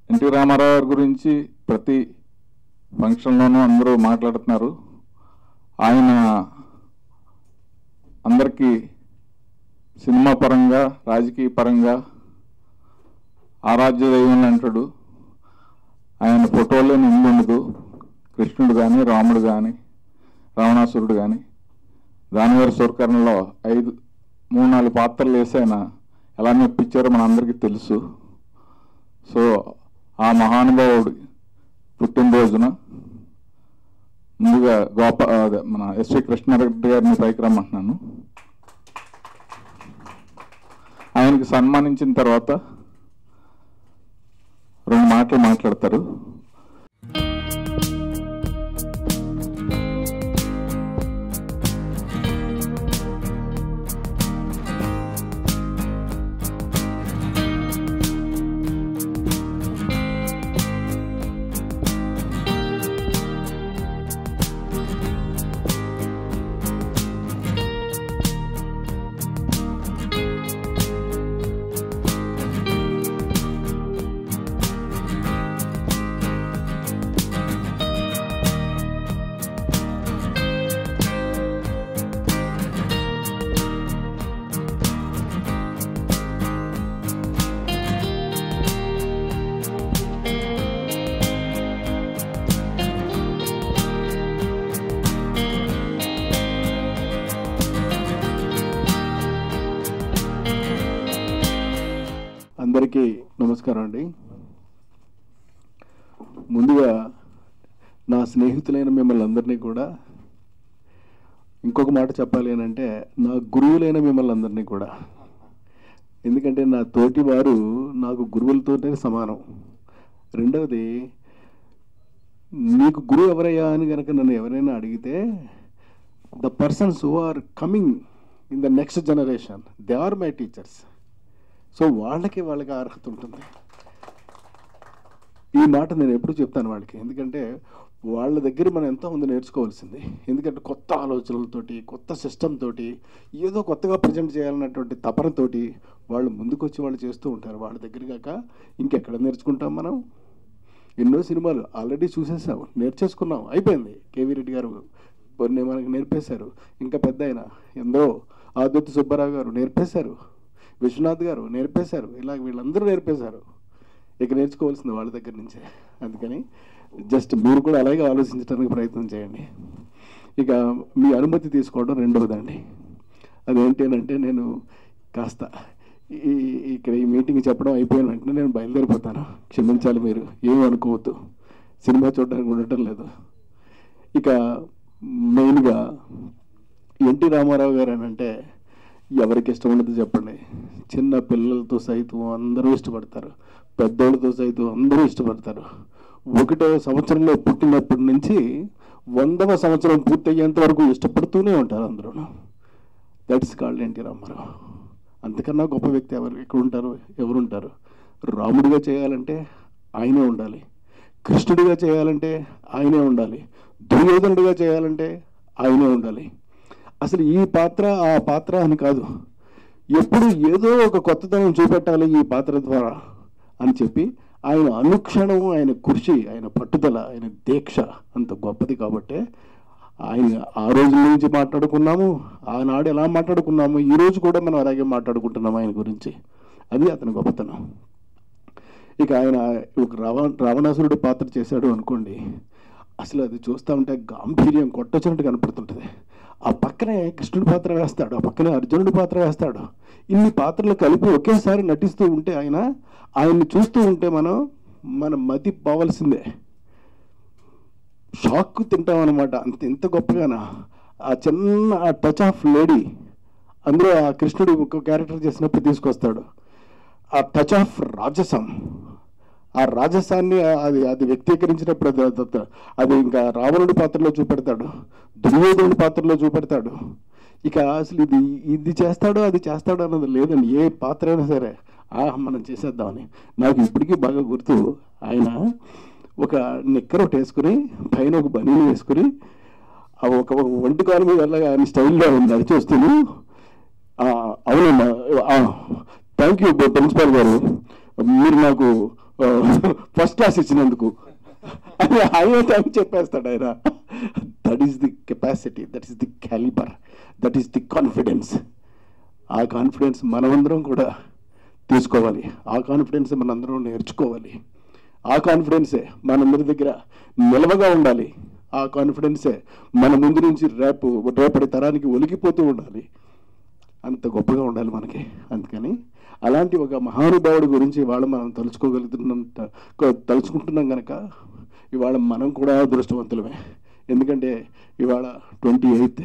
NT Ramarao గారి గురించి ప్రతి ఫంక్షన్లోనూ అందరూ మాట్లాడుతున్నారు ఆయన అందరికీ సినిమా పరంగా రాజకీయ పరంగా ఆరాధ్య దైవం అంటాడు ఆయన ఫోటోలో నిండి ఉండదు కృష్ణుడు కానీ రాముడు కానీ రావణాసురుడు కానీ దానివారి సూర్కరణలో ఐదు మూడు నాలుగు పాత్రలు వేసి ఆయన ఎలా మెప్పించారో మన అందరికీ తెలుసు సో ఆ మహానుభావుడి పుట్టినరోజున ముందుగా గోప అదే మన ఎస్వి కృష్ణారెడ్డి గారిని పైకి రమ్మంటున్నాను ఆయనకి సన్మానించిన తర్వాత రెండు మాటలు మాట్లాడతారు అందరికీ నమస్కారం అండి ముందుగా నా స్నేహితులైన మిమ్మల్ని అందరినీ కూడా ఇంకొక మాట చెప్పాలి అని అంటే నా గురువులైన మిమ్మల్ని అందరినీ కూడా ఎందుకంటే నా తోటి వారు నాకు గురువులతోనే సమానం రెండవది నీకు గురువు ఎవరయ్యా అని కనుక నన్ను ఎవరైనా అడిగితే the persons who are coming in the next generation they are my teachers so వాళ్ళకి వాళ్ళకి అర్హత ఉంటుంది ఈ మాట నేను ఎప్పుడు చెప్తాను వాళ్ళకి ఎందుకంటే వాళ్ళ దగ్గర మనం ఎంతో మంది నేర్చుకోవాల్సింది ఎందుకంటే కొత్త ఆలోచనలతోటి కొత్త సిస్టమ్ తోటి ఏదో కొత్తగా ప్రజెంట్ చేయాలన్నటువంటి తపనతోటి వాళ్ళు ముందుకొచ్చి వాళ్ళు చేస్తూ ఉంటారు వాళ్ళ దగ్గర కాక ఇంకెక్కడ నేర్చుకుంటాం మనం ఎన్నో సినిమాలు ఆల్రెడీ చూసేసాం నేర్చేసుకున్నాం అయిపోయింది కేవీ రెడ్డి గారు కొన్ని మనకి నేర్పేశారు ఇంకా పెద్ద ఆయన ఎందరో ఆదుర్తి సుబ్బారావు గారు నేర్పేశారు విశ్వనాథ్ గారు నేర్పేశారు ఇలా వీళ్ళందరూ నేర్పేశారు ఇక నేర్చుకోవాల్సింది వాళ్ళ దగ్గర నుంచే అందుకని జస్ట్ మీరు కూడా అలాగే ఆలోచించడానికి ప్రయత్నం చేయండి ఇక మీ అనుమతి తీసుకోవడం రెండవదండి అదేంటి అని అంటే నేను కాస్త ఈ ఇక్కడ ఈ మీటింగ్ చెప్పడం అయిపోయిన వెంటనే నేను బయలుదేరిపోతాను క్షమించాలి మీరు ఏమీ అనుకోవద్దు సినిమా చూడడానికి ఉండటం లేదు ఇక మెయిన్గా ఎన్టీ రామారావు గారు అని అంటే ఎవరికి ఇష్టం ఉండదు చెప్పండి చిన్న పిల్లలతో సైతం అందరూ ఇష్టపడతారు పెద్దోళ్ళతో సైతం అందరూ ఇష్టపడతారు ఒకటో సంవత్సరంలో పుట్టినప్పటి నుంచి వందవ సంవత్సరం పూర్తయ్యేంత వరకు ఇష్టపడుతూనే ఉంటారు అందరూ దట్స్ కాల్డ్ ఎన్టీ రామారావు అంతకన్నా గొప్ప వ్యక్తి ఎవరు ఎక్కడ ఉంటారు ఎవరు ఉంటారు రాముడిగా చేయాలంటే ఆయనే ఉండాలి కృష్ణుడిగా చేయాలంటే ఆయనే ఉండాలి దుర్యోధనుడిగా చేయాలంటే ఆయనే ఉండాలి అసలు ఈ పాత్ర ఆ పాత్ర అని కాదు ఎప్పుడు ఏదో ఒక కొత్తదనం చూపెట్టాలి ఈ పాత్ర ద్వారా అని చెప్పి ఆయన అనుక్షణం ఆయన కృషి ఆయన పట్టుదల ఆయన దీక్ష అంత గొప్పది కాబట్టే ఆయన ఆ రోజు నుంచి మాట్లాడుకున్నాము ఆనాడు ఎలా మాట్లాడుకున్నాము ఈ రోజు కూడా మనం అలాగే మాట్లాడుకుంటున్నాము ఆయన గురించి అది అతని గొప్పతనం ఇక ఆయన ఒక రావ రావణాసురుడు పాత్ర చేశాడు అనుకోండి అసలు అది చూస్తూ ఉంటే గాంభీర్యం కొట్టొచ్చినట్టు కనపడుతుంటుంది ఆ పక్కనే కృష్ణుడి పాత్ర వేస్తాడు ఆ పక్కనే అర్జునుడి పాత్ర వేస్తాడు ఇన్ని పాత్రలు కలిపి ఒకేసారి నటిస్తూ ఉంటే ఆయన ఆయన్ని చూస్తూ ఉంటే మనం మన మతి పోవలసిందే షాక్ తింటాం అనమాట అంత ఎంత గొప్పగానా ఆ చిన్న ఆ టచ్ ఆఫ్ లేడీ అందులో ఆ కృష్ణుడు ఒక క్యారెక్టర్ చేసినప్పుడు తీసుకొస్తాడు ఆ టచ్ ఆఫ్ రాజసం ఆ రాజసాన్ని అది అది వ్యక్తీకరించినప్పుడు అది- అది- అది ఇంకా రావణుడి పాత్రలో చూపెడతాడు దుర్యోధనుడి పాత్రలో చూపెడతాడు ఇక అసలు ఇది ఇది చేస్తాడో అది చేస్తాడో అన్నది లేదండి ఏ పాత్ర అయినా సరే ఆ మనం చేసేద్దామని నాకు ఇప్పటికీ బాగా గుర్తు ఆయన ఒక నిక్కర్ ఒకటి వేసుకుని పైన ఒక బనీని వేసుకుని ఆ ఒక ఒక ఒంటి కాలు మీద అలాగా ఆయన స్టైల్లో నడిచి వస్తుంది అవునమ్మా థ్యాంక్ యూ ప్రిన్సిపాల్ గారు మీరు నాకు ఫస్ట్ క్లాస్ ఇచ్చినందుకు అని ఆయన టైం చెప్పేస్తాడు ఆయన that is the capacity that is the calibre that is the confidence ఆ కాన్ఫిడెన్స్ మనమందరం కూడా తీసుకోవాలి ఆ కాన్ఫిడెన్స్ మనందరం నేర్చుకోవాలి ఆ కాన్ఫిడెన్సే మనందరి దగ్గర నిలవగా ఉండాలి ఆ కాన్ఫిడెన్సే మన ముందు నుంచి రేపు రేపటి తరానికి ఒలిగిపోతూ ఉండాలి అంత గొప్పగా ఉండాలి మనకి అందుకని అలాంటి ఒక మహానుభావుడి గురించి ఇవాళ మనం తలుచుకోగలుగుతున్నంత తలుచుకుంటున్నాం కనుక ఇవాళ మనం కూడా అదృష్టవంతులమే ఎందుకంటే ఇవాళ ట్వంటీ ఎయిత్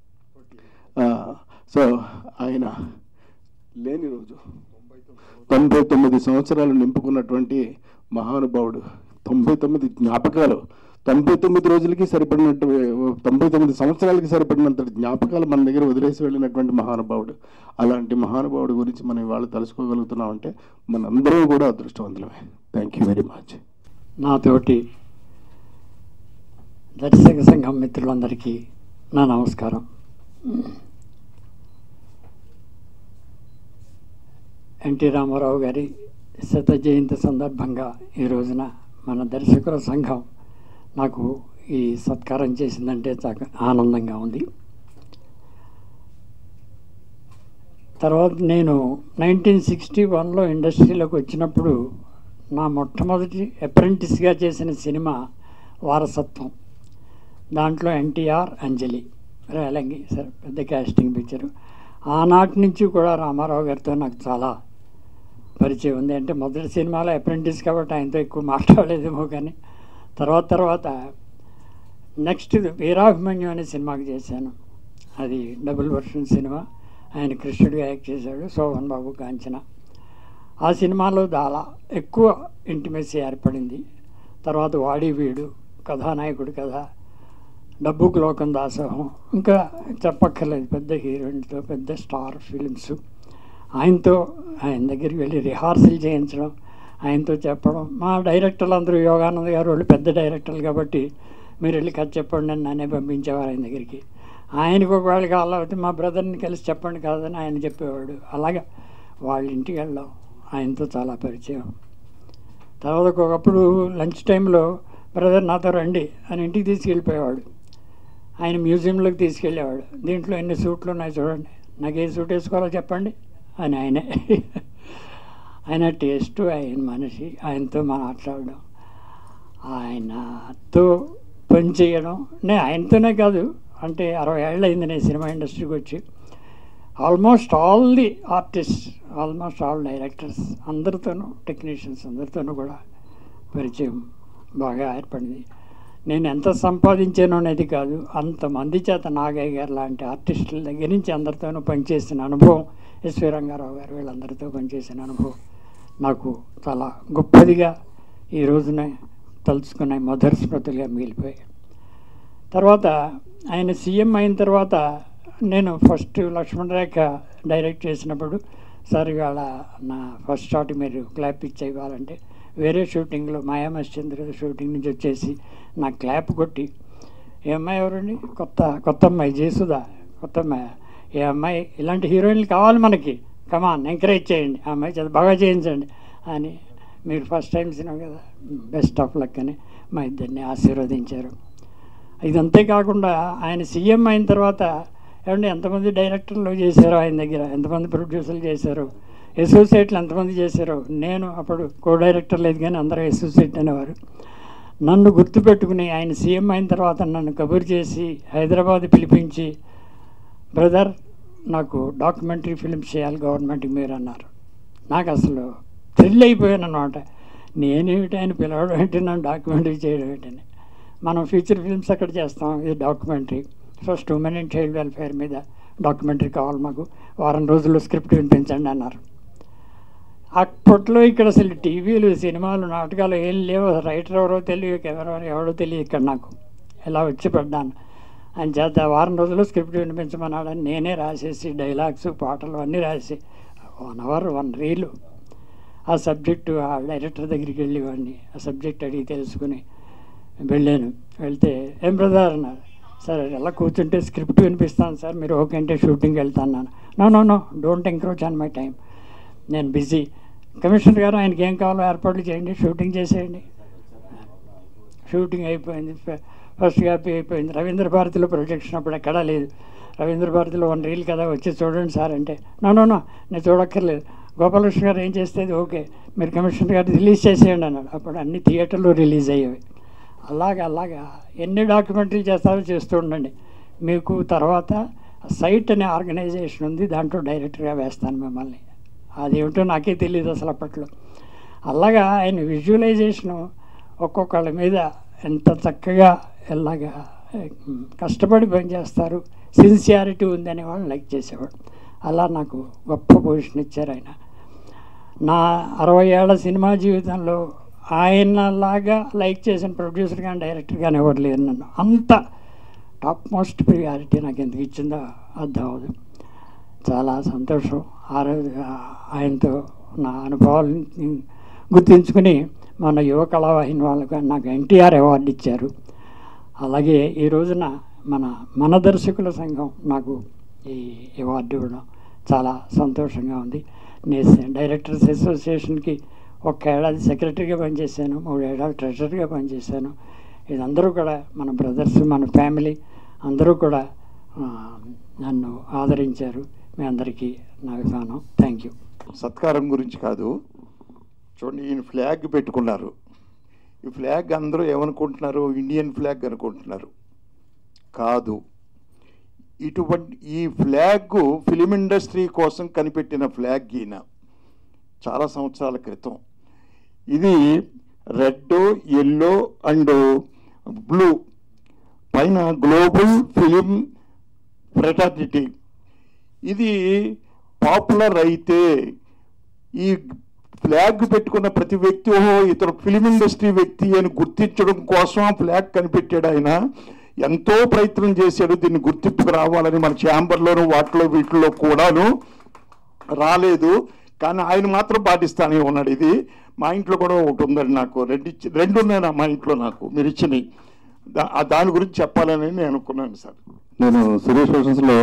సో ఆయన లేని రోజు తొంభై తొమ్మిది సంవత్సరాలు నింపుకున్నటువంటి మహానుభావుడు తొంభై తొమ్మిది జ్ఞాపకాలు తొంభై తొమ్మిది రోజులకి సరిపడినట్టు తొంభై తొమ్మిది సంవత్సరాలకి సరిపడినంత జ్ఞాపకాలు మన దగ్గర వదిలేసి వెళ్ళినటువంటి మహానుభావుడు అలాంటి మహానుభావుడు గురించి మనం ఇవాళ తలుసుకోగలుగుతున్నాం అంటే మనందరం కూడా అదృష్టవంతులమే థ్యాంక్ యూ వెరీ మచ్ నాతోటి దర్శక సంఘం మిత్రులందరికీ నా నమస్కారం ఎన్టీ రామారావు గారి శత జయంతి సందర్భంగా ఈ రోజున మన దర్శకుల సంఘం నాకు ఈ సత్కారం చేసిందంటే చాలా ఆనందంగా ఉంది తర్వాత నేను నైన్టీన్ సిక్స్టీ వన్లో ఇండస్ట్రీలోకి వచ్చినప్పుడు నా మొట్టమొదటి అప్రెంటిస్గా చేసిన సినిమా వారసత్వం దాంట్లో ఎన్టీఆర్ అంజలి రేలంగి సరే పెద్ద క్యాస్టింగ్ పిక్చరు ఆనాటి నుంచి కూడా రామారావు గారితో నాకు చాలా పరిచయం ఉంది అంటే మొదటి సినిమాలో అప్రెంటిస్ కాబట్టి ఆయనతో ఎక్కువ మాట్లాడలేదేమో కానీ తర్వాత తర్వాత నెక్స్ట్ వీరాభిమన్యు అనే సినిమాకి చేశాను అది డబుల్ వర్షన్ సినిమా ఆయన కృష్ణుడిగా యాక్ట్ చేశాడు శోభన్ బాబు కాంచన ఆ సినిమాలో చాలా ఎక్కువ ఇంటిమెసీ ఏర్పడింది తర్వాత వాడి వీడు కథానాయకుడు కథ డబ్బుకు లోకం దాసోహం ఇంకా చెప్పక్కర్లేదు పెద్ద హీరోయిన్తో పెద్ద స్టార్ ఫిలిమ్స్ ఆయనతో ఆయన దగ్గరికి వెళ్ళి రిహార్సల్ చేయించడం ఆయనతో చెప్పడం మా డైరెక్టర్లు అందరూ యోగానంద్ గారు వాళ్ళు పెద్ద డైరెక్టర్లు కాబట్టి మీరు వెళ్ళి కథ చెప్పండి అని నన్నే పంపించేవారు ఆయన దగ్గరికి ఆయనకు ఒకవేళ కావాలంటే మా బ్రదర్ని కలిసి చెప్పండి కాదని ఆయన చెప్పేవాడు అలాగా వాళ్ళ ఇంటికి వెళ్ళడం ఆయనతో చాలా పరిచయం తర్వాత ఒకప్పుడు లంచ్ టైంలో బ్రదర్ నాతో రండి అని ఇంటికి తీసుకెళ్ళిపోయేవాడు ఆయన మ్యూజియంలోకి తీసుకెళ్ళేవాడు దీంట్లో ఎన్ని సూట్లు ఉన్నాయి చూడండి నాకు ఏ సూట్ వేసుకోవాలో చెప్పండి అని ఆయనే ఆయన టేస్ట్ ఆయన మనిషి ఆయనతో మాట్లాడడం ఆయనతో పని చేయడం నేను ఆయనతోనే కాదు అంటే అరవై ఏళ్ళు అయింది నేను సినిమా ఇండస్ట్రీకి వచ్చి almost all the artist almost all directors అందరితోనూ టెక్నీషియన్స్ అందరితోనూ కూడా పరిచయం బాగా ఏర్పడింది నేను ఎంత సంపాదించాను అనేది కాదు అంతమంది చేత నాగయ్య గారు లాంటి ఆర్టిస్టుల దగ్గర నుంచి అందరితోనూ పనిచేసిన అనుభవం ఎస్వి రంగారావు గారు వీళ్ళందరితో పనిచేసిన అనుభవం నాకు చాలా గొప్పదిగా ఈ రోజున తలుచుకున్న మధుర స్మృతులుగా మిగిలిపోయాయి తర్వాత ఆయన సీఎం అయిన తర్వాత నేను ఫస్ట్ లక్ష్మణ్ రేఖ డైరెక్ట్ చేసినప్పుడు సార్ ఇవాళ నా ఫస్ట్ షాట్ మీరు క్లాప్ ఇచ్చి ఇవ్వాలంటే వేరే షూటింగ్లో మాయామశ్చంద్ర షూటింగ్ నుంచి వచ్చేసి నా క్లాప్ కొట్టి ఏ అమ్మాయి ఎవరండి కొత్త కొత్త అమ్మాయి జేసుదా కొత్త అమ్మాయి ఏ అమ్మాయి ఇలాంటి హీరోయిన్లు కావాలి మనకి కమాన్ ఎంకరేజ్ చేయండి ఆ అమ్మాయి చాలా బాగా చేయించండి అని మీరు ఫస్ట్ టైం సినిమా కదా బెస్ట్ ఆఫ్ లక్ అని మా ఇద్దరిని ఆశీర్వదించారు ఇదంతే కాకుండా ఆయన సీఎం అయిన తర్వాత ఏమంటే ఎంతమంది డైరెక్టర్లు చేశారో ఆయన దగ్గర ఎంతమంది ప్రొడ్యూసర్లు చేశారు అసోసియేట్లు ఎంతమంది చేశారో నేను అప్పుడు కో డైరెక్టర్ లేదు కానీ అందరూ అసోసియేట్ అనేవారు నన్ను గుర్తుపెట్టుకుని ఆయన సీఎం అయిన తర్వాత నన్ను కబురు చేసి హైదరాబాద్ పిలిపించి బ్రదర్ నాకు డాక్యుమెంటరీ ఫిల్మ్స్ చేయాలి గవర్నమెంట్కి మీరు అన్నారు నాకు అసలు థ్రిల్ అయిపోయాను అనమాట నేనేమిటి ఆయన పిలవడం ఏంటి నన్ను డాక్యుమెంటరీ చేయడం ఏంటని మనం ఫీచర్ ఫిల్మ్స్ అక్కడ చేస్తాం ఇది documentary first women and child welfare మీద డాక్యుమెంటరీ కావాలి మాకు వారం రోజుల్లో స్క్రిప్ట్ వినిపించండి అన్నారు అప్పట్లో ఇక్కడ అసలు టీవీలు సినిమాలు నాటకాలు ఏం లేవు రైటర్ ఎవరో తెలియదు కెమెరా ఎవరో తెలియదు ఇక్కడ నాకు ఇలా వచ్చి పడ్డాను అని చేత వారం రోజుల్లో స్క్రిప్ట్ వినిపించమన్నాడని నేనే రాసేసి డైలాగ్స్ పాటలు అన్నీ రాసి వన్ అవర్ వన్ రీలు ఆ సబ్జెక్టు ఆ డైరెక్టర్ దగ్గరికి వెళ్ళేవాడిని ఆ సబ్జెక్ట్ అడిగి తెలుసుకుని వెళ్ళాను వెళ్తే ఏం బ్రదర్ అన్నారు సార్ ఎలా కూర్చుంటే స్క్రిప్ట్ వినిపిస్తాను సార్ మీరు ఓకే అంటే షూటింగ్కి వెళ్తాను no no no don't encroach on my time నేను బిజీ కమిషనర్ గారు ఆయనకి ఏం కావాలో ఏర్పాట్లు చేయండి షూటింగ్ చేసేయండి షూటింగ్ అయిపోయింది ఫ- ఫస్ట్ కాపీ అయిపోయింది రవీంద్ర భారతిలో ప్రొజెక్షన్ అప్పుడు ఎక్కడా లేదు రవీంద్ర భారతిలో వన్ రీల్ కదా వచ్చి చూడండి సార్ అంటే నో నో నో నేను చూడక్కర్లేదు గోపాలకృష్ణ గారు ఏం చేస్తేది ఓకే మీరు కమిషనర్ గారు రిలీజ్ చేసేయండి అన్నాడు అప్పుడు అన్ని థియేటర్లో రిలీజ్ అయ్యేవి అలాగా అలాగా ఎన్ని డాక్యుమెంటరీ చేస్తారో చేస్తూ ఉండండి మీకు తర్వాత సైట్ అనే ఆర్గనైజేషన్ ఉంది దాంట్లో డైరెక్టర్గా వేస్తాను మిమ్మల్ని అదేమిటో నాకే తెలియదు అసలు అప్పట్లో అలాగా ఆయన విజువలైజేషను ఒక్కొక్కళ్ళ మీద ఎంత చక్కగా ఎలాగా ఉమ్, కష్టపడి పనిచేస్తారు సిన్సియారిటీ ఉందని వాళ్ళు లైక్ చేసేవాడు అలా నాకు గొప్ప పొజిషన్ ఇచ్చారు ఆయన నా అరవై ఏళ్ల సినిమా జీవితంలో ఆయనలాగా లైక్ చేసిన ప్రొడ్యూసర్ కానీ డైరెక్టర్ కానీ ఎవరు లేరు నన్ను అంత టాప్ మోస్ట్ ప్రియారిటీ నాకు ఎందుకు ఇచ్చిందో అర్థం అవ్వదు చాలా సంతోషం ఆ రోజు ఆ- ఆయనతో నా అనుభవాలను గుర్తించుకుని మన యువ కళావాహిని వాళ్ళకు నాకు ఎన్టీఆర్ అవార్డు ఇచ్చారు అలాగే ఈ రోజున మన మన దర్శకుల సంఘం నాకు ఈ అవార్డు ఇవ్వడం చాలా సంతోషంగా ఉంది నేను డైరెక్టర్స్ అసోసియేషన్కి ఒక ఏడాది సెక్రటరీగా పనిచేశాను మూడు ఏడాది ట్రెజరీగా పనిచేశాను ఇదందరూ కూడా మన బ్రదర్స్ మన ఫ్యామిలీ అందరూ కూడా ఆ, నన్ను ఆదరించారు మీ అందరికీ నా విధానం థ్యాంక్ యూ సత్కారం గురించి కాదు చూడండి ఈయన ఫ్లాగ్ పెట్టుకున్నారు ఈ ఫ్లాగ్ అందరూ ఏమనుకుంటున్నారు ఇండియన్ ఫ్లాగ్ అనుకుంటున్నారు కాదు ఇటువంటి ఈ ఫ్లాగ్ ఫిలిం ఇండస్ట్రీ కోసం కనిపెట్టిన ఫ్లాగ్ ఈయన చాలా సంవత్సరాల క్రితం ఇది రెడ్ ఎల్లో అండ్ బ్లూ పైన గ్లోబల్ ఫిలిం ఫ్రెటర్నిటీ ఇది పాపులర్ అయితే ఈ ఫ్లాగ్ పెట్టుకున్న ప్రతి వ్యక్తి ఓహో ఇతను ఫిలిం ఇండస్ట్రీ వ్యక్తి అని గుర్తించడం కోసం ఆ ఫ్లాగ్ కనిపెట్టాడు ఆయన ఎంతో ప్రయత్నం చేశాడు దీన్ని గుర్తింపుకు రావాలని మన ఛాంబర్లోను వాటిలో వీటిలో కూడాను రాలేదు కానీ ఆయన మాత్రం పాటిస్తానే ఉన్నాడు ఇది మా ఇంట్లో కూడా ఒకటి ఉందండి నాకు రెండు ఇచ్చి రెండు ఉన్నాయి నా మా ఇంట్లో నాకు మీరు ఇచ్చినవి దా- ఆ దాని గురించి చెప్పాలని నేను అనుకున్నాను సార్ నేను సురేష్ రోషన్స్లో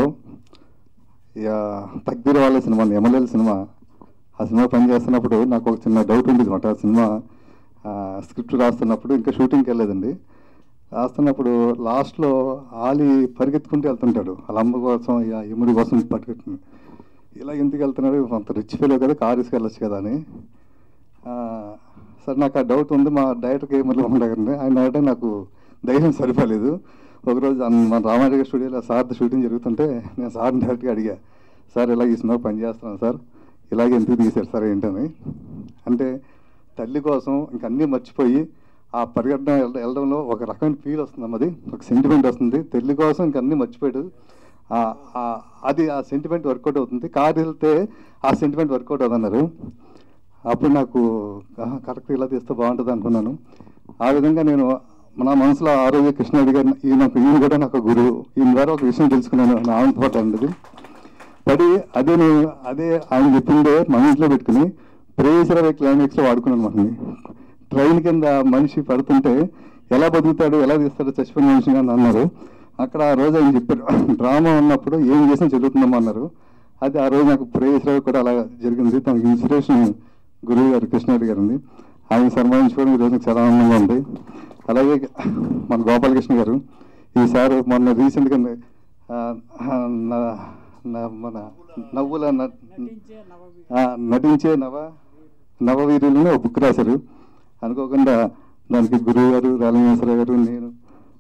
ఇక తగ్దీర్ వాళ్ళ సినిమా ఎమ్మెల్యేల సినిమా ఆ సినిమా పని చేస్తున్నప్పుడు నాకు ఒక చిన్న డౌట్ ఉండేది అనమాట ఆ సినిమా ఆ, స్క్రిప్ట్ రాస్తున్నప్పుడు ఇంకా షూటింగ్కి వెళ్ళలేదండి రాస్తున్నప్పుడు లాస్ట్లో ఆలి పరిగెత్తుకుంటూ వెళ్తుంటాడు వాళ్ళ అమ్మ కోసం ఇక ఎముడి కోసం పరిగెత్తుకుని ఇలా ఎందుకు వెళ్తున్నాడు అంత రిచ్ ఫీల్ కదా కారు వెళ్ళొచ్చు కదా అని ఆ, సరే నాకు ఆ డౌట్ ఉంది మా డైరెక్టర్కి ఏమర్లో ఉండగానే ఆయన అంటే నాకు ధైర్యం సరిపోలేదు ఒకరోజు అన్- మన రామారావు స్టూడియోలో సార్ షూటింగ్ జరుగుతుంటే నేను సార్ని డైరెక్ట్గా అడిగా సార్ ఇలా ఈ సినిమా పని చేస్తున్నాను సార్ ఇలాగే ఎందుకు తీశారు సార్ ఏంటని అంటే తల్లి కోసం ఇంక అన్నీ మర్చిపోయి ఆ పరిగెట్టడం వెళ్ళ- వెళ్ళడంలో ఒక రకమైన ఫీల్ వస్తుంది అది ఒక సెంటిమెంట్ వస్తుంది తల్లి కోసం ఇంక అన్నీ మర్చిపోయాడు ఆ- ఆ- అది ఆ సెంటిమెంట్ వర్కౌట్ అవుతుంది కారు వెళ్తే ఆ సెంటిమెంట్ వర్కౌట్ అవుతున్నారు అప్పుడు నాకు ఆహా, కరెక్ట్ ఇలా తీస్తే బాగుంటుంది అనుకున్నాను ఆ విధంగా నేను నా మనసులో ఆ రోజు కృష్ణారెడ్డి గారు ఈయన ఈయన కూడా నాకు గురువు ఈయన ద్వారా ఒక విషయం తెలుసుకున్నాను నా ఆనందపాటు అన్నది పడి అదే నేను అదే ఆయన చెప్పిందే మన ఇంట్లో పెట్టుకుని ప్రేయసరవై క్లైమాక్స్లో వాడుకున్నాను మనని ట్రైన్ కింద మనిషి పడుతుంటే ఎలా బతుకుతాడు ఎలా తీస్తాడు చచ్చిపోయిన మనిషి అని అన్నారు అక్కడ ఆ రోజు ఆయన చెప్పారు డ్రామా ఉన్నప్పుడు ఏం చేసినా జరుగుతుందమ్మా అన్నారు అది ఆ రోజు నాకు ప్రేయసరవి కూడా అలా జరిగింది తనకి ఇన్స్పిరేషన్ గురువు గారు కృష్ణారెడ్డి గారు ఉంది ఆయన సన్మానించుకోవడం ఈరోజు నాకు చాలా ఆనందంగా ఉంది అలాగే మన గోపాలకృష్ణ గారు ఈసారి మొన్న రీసెంట్గా ఆ, నా- నా- మన నవ్వుల న- ఆ, నటించే నవ నవవీరులని ఒక బుక్ రాశారు అనుకోకుండా దానికి గురువు గారు రామేశ్వరరావు గారు నేను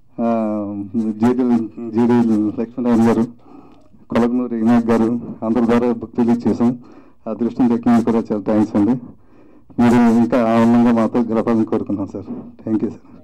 జీడి జీడి లక్ష్మీనారాయణ గారు కొలగనూరు ఇనాక్ గారు అందరి ద్వారా బుక్ రిలీజ్ చేసాం ఆ దృష్టిని దక్కినందుకు కూడా చాలా థ్యాంక్స్ అండి మీరు ఇంకా ఆనందంగా మాతో గడపాలని కోరుకున్నాం సార్ థ్యాంక్ యూ సార్